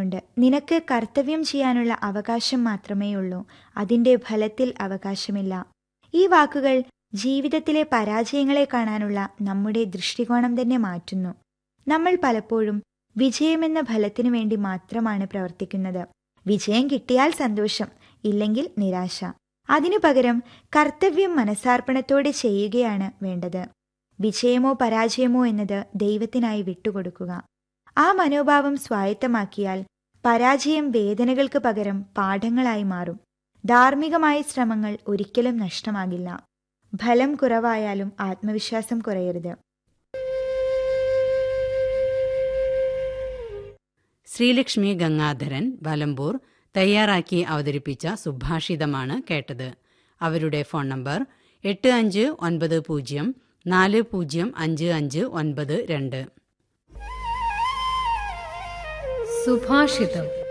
പറയുന്നുണ്ട് നിനക്ക് കർത്തവ്യം ചെയ്യാനുള്ള അവകാശം മാത്രമേയുള്ളൂ അതിന്റെ ഫലത്തിൽ അവകാശമില്ല ഈ വാക്കുകൾ ജീവിതത്തിലെ പരാജയങ്ങളെ കാണാനുള്ള നമ്മുടെ ദൃഷ്ടികോണം തന്നെ മാറ്റുന്നു നമ്മൾ പലപ്പോഴും വിജയമെന്ന ഫലത്തിനു വേണ്ടി മാത്രമാണ് പ്രവർത്തിക്കുന്നത് വിജയം കിട്ടിയാൽ സന്തോഷം ഇല്ലെങ്കിൽ നിരാശ അതിനു പകരം കർത്തവ്യം മനസാർപ്പണത്തോടെ ചെയ്യുകയാണ് വേണ്ടത് വിജയമോ പരാജയമോ എന്നത് ദൈവത്തിനായി വിട്ടുകൊടുക്കുക ആ മനോഭാവം സ്വായത്തമാക്കിയാൽ പരാജയം വേദനകൾക്ക് പകരം പാഠങ്ങളായി മാറും ധാർമ്മികമായ ശ്രമങ്ങൾ ഒരിക്കലും നഷ്ടമാകില്ല ഫലം കുറവായാലും ആത്മവിശ്വാസം കുറയരുത് ശ്രീലക്ഷ്മി ഗംഗാധരൻ വലമ്പൂർ തയ്യാറാക്കി അവതരിപ്പിച്ച സുഭാഷിതമാണ് കേട്ടത് അവരുടെ ഫോൺ നമ്പർ എട്ട് അഞ്ച് ഒൻപത് പൂജ്യം നാല് പൂജ്യം അഞ്ച് അഞ്ച് ഒൻപത് രണ്ട് സുഭാഷിതം